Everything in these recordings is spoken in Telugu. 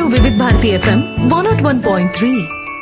వివిధ Bharati FM one nought one point three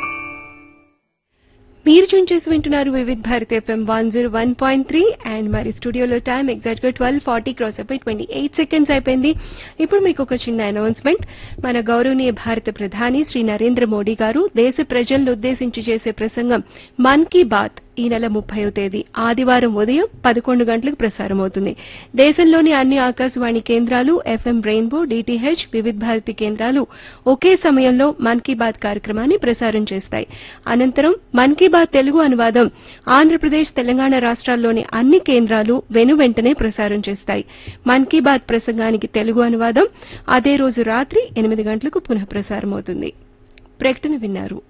మీరు చూన్ చేసి వింటున్నారు Vividh Bharati FM one zero one point three and మరి స్టూడియోలో టైం ఎగ్జాక్ట్ గా ట్వెల్వ్ ఫార్టీ క్రాస్ అయిపోయి ట్వంటీ ఎయిట్ సెకండ్స్ అయిపోయింది ఇప్పుడు మీకు ఒక చిన్న అనౌన్స్మెంట్ మన గౌరవనీయ భారత ప్రధాని శ్రీ నరేంద్ర మోడీ గారు దేశ ప్రజలను ఉద్దేశించి చేసే ప్రసంగం మన్ కీ బాత్ ఈ నెల ముప్పైవ తేదీ ఆదివారం ఉదయం పదకొండు గంటలకు ప్రసారం అవుతుంది దేశంలోని అన్ని ఆకాశవాణి కేంద్రాలు FM rainbow DTH Vividh Bharati కేంద్రాలు ఒకే సమయంలో మన్ కీ బాత్ కార్యక్రమాన్ని ప్రసారం చేస్తాయి అనంతరం మన్ కీ బాత్ తెలుగు అనువాదం ఆంధ్రప్రదేశ్ తెలంగాణ రాష్ట్రాల్లోని అన్ని కేంద్రాలు వెను వెంటనే ప్రసారం చేస్తాయి మన్ కీ బాత్ ప్రసంగానికి తెలుగు అనువాదం అదే రోజు రాత్రి ఎనిమిది గంటలకు పునః ప్రసారం అవుతుంది ప్రకటన విన్నారు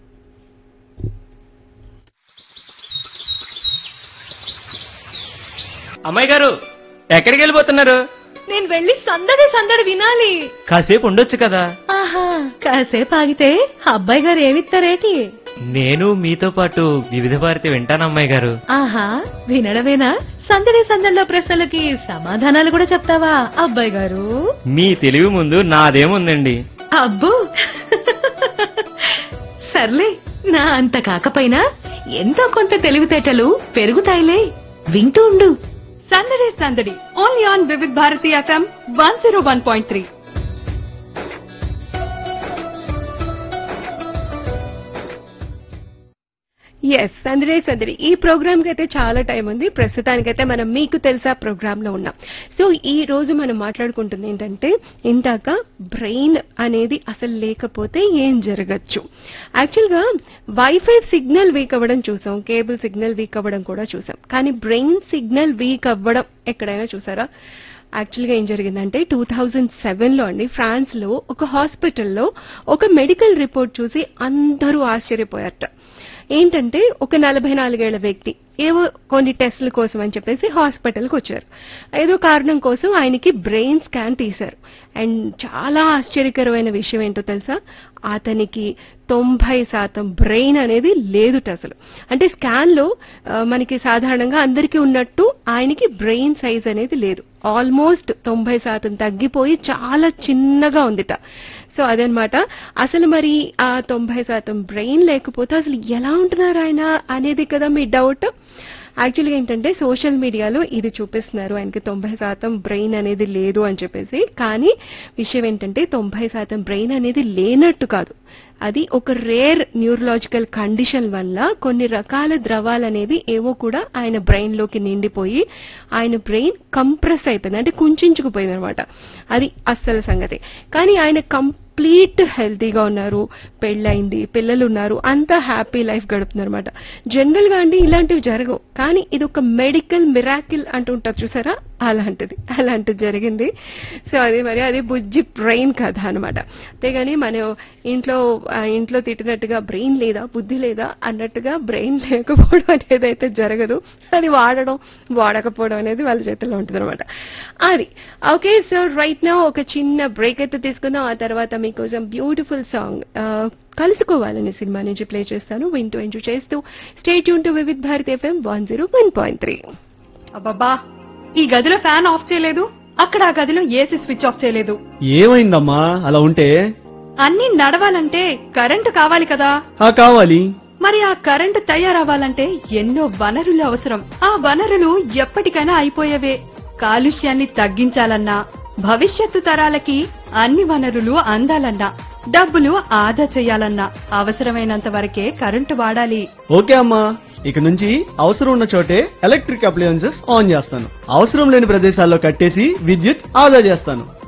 అమ్మాయి గారు ఎక్కడికి వెళ్ళిపోతున్నారు నేను వెళ్ళి సందడి సందడి వినాలి కాసేపు ఉండొచ్చు కదా ఆహా కాసేపు ఆగితే అబ్బాయి గారు ఏమిస్తారేటి నేను మీతో పాటు వివిధ భారతి వింటాను అమ్మాయి గారు ఆహా వినడమేనా సందడి సందడిలో ప్రశ్నలకి సమాధానాలు కూడా చెప్తావా అబ్బాయి గారు మీ తెలివి ముందు నాదేముందండి అబ్బో సర్లే నా అంత కాకపోయినా ఎంతో కొంత తెలివితేటలు పెరుగుతాయిలే వింటూ ఉండు సందడి సందడి only on Vividh Bharati FM one zero one point three yes సందడే సందడి ఈ ప్రోగ్రామ్ కి అయితే చాలా టైం ఉంది ప్రస్తుతానికైతే మనం మీకు తెలుసా ప్రోగ్రామ్ లో ఉన్నాం సో ఈ రోజు మనం మాట్లాడుకుంటుంది ఏంటంటే ఇందాక బ్రెయిన్ అనేది అసలు లేకపోతే ఏం జరగచ్చు యాక్చువల్ గా వైఫై సిగ్నల్ వీక్ అవ్వడం చూసాం కేబుల్ సిగ్నల్ వీక్ అవ్వడం కూడా చూసాం కానీ బ్రెయిన్ సిగ్నల్ వీక్ అవ్వడం ఎక్కడైనా చూసారా యాక్చువల్ గా ఏం జరిగిందంటే టూ థౌజండ్ సెవెన్ లో అండి ఫ్రాన్స్ లో ఒక హాస్పిటల్లో ఒక మెడికల్ రిపోర్ట్ చూసి అందరూ ఆశ్చర్యపోయారట ఏంటంటే ఒక నలభై నాలుగేళ్ల వ్యక్తి ఏవో కొన్ని టెస్టుల కోసం అని చెప్పేసి హాస్పిటల్కి వచ్చారు ఏదో కారణం కోసం ఆయనకి బ్రెయిన్ స్కాన్ తీశారు అండ్ చాలా ఆశ్చర్యకరమైన విషయం ఏంటో తెలుసా అతనికి తొంభై శాతం బ్రెయిన్ అనేది లేదుట అసలు అంటే స్కాన్ లో ఆ, మనకి సాధారణంగా అందరికీ ఉన్నట్టు ఆయనకి బ్రెయిన్ సైజ్ అనేది లేదు ఆల్మోస్ట్ తొంభై శాతం తగ్గిపోయి చాలా చిన్నగా ఉందిట సో అదనమాట అసలు మరి ఆ తొంభై శాతం బ్రెయిన్ లేకపోతే అసలు ఎలా ఉంటున్నారు ఆయన అనేది కదా మీ డౌట్ యాక్చువల్గా ఏంటంటే సోషల్ మీడియాలో ఇది చూపిస్తున్నారు ఆయనకి తొంభై శాతం బ్రెయిన్ అనేది లేదు అని చెప్పేసి కానీ విషయం ఏంటంటే తొంభై శాతం బ్రెయిన్ అనేది లేనట్టు కాదు అది ఒక రేర్ న్యూరలాజికల్ కండిషన్ వల్ల కొన్ని రకాల ద్రవాలు అనేవి ఏవో కూడా ఆయన బ్రెయిన్ లోకి నిండిపోయి ఆయన బ్రెయిన్ కంప్రెస్ అయిపోయింది అంటే కుంచుకుపోయింది అనమాట అది అస్సలు సంగతి కానీ ఆయన కంప్లీట్ హెల్తీగా ఉన్నారు పెళ్ళైంది పిల్లలు ఉన్నారు అంతా హ్యాపీ లైఫ్ గడుపుతున్నారు అనమాట జనరల్ గా అండి ఇలాంటివి జరగవు కానీ ఇది ఒక మెడికల్ మిరాకిల్ అంటుంటారు చూసారా అలాంటిది అలాంటిది జరిగింది సో అది మరి అది బుజ్జి బ్రెయిన్ కథ అనమాట అంతేగాని మనం ఇంట్లో ఆ, ఇంట్లో తిట్టినట్టుగా బ్రెయిన్ లేదా బుద్ధి లేదా అన్నట్టుగా బ్రెయిన్ లేకపోవడం అనేది అయితే జరగదు అది వాడడం వాడకపోవడం అనేది వాళ్ళ చేతిలో ఉంటుంది అనమాట అది ఓకే సో రైట్ నా ఒక చిన్న బ్రేక్ అయితే తీసుకుందాం ఆ తర్వాత మీకోసం బ్యూటిఫుల్ సాంగ్ కలుసుకోవాలని సినిమా నుంచి ప్లే చేస్తాను వింటూ ఎంజాయ్ చేస్తూ స్టేట్ యూన్ to Vividh Bharat FM one zero one point three అబ్బబ్బా ఈ గదిలో ఫ్యాన్ ఆఫ్ చేయలేదు అక్కడ ఆ గదిలో ఏసీ స్విచ్ ఆఫ్ చేయలేదు ఏమైందమ్మా అలా ఉంటే అన్ని నడవాలంటే కరెంటు కావాలి కదా ఆ కావాలి మరి ఆ కరెంటు తయారవ్వాలంటే ఎన్నో వనరులు అవసరం ఆ వనరులు ఎప్పటికైనా అయిపోయేవే కాలుష్యాన్ని తగ్గించాలన్నా భవిష్యత్తు తరాలకి అన్ని వనరులు అందాలన్నా డబ్బులు ఆదా చేయాలన్నా అవసరమైనంత వరకే కరెంటు వాడాలి ఓకే అమ్మా ఇక నుంచి అవసరం ఉన్న చోటే ఎలక్ట్రిక్ అప్లయన్సెస్ ఆన్ చేస్తాను అవసరం లేని ప్రదేశాల్లో కట్టేసి విద్యుత్ ఆదా చేస్తాను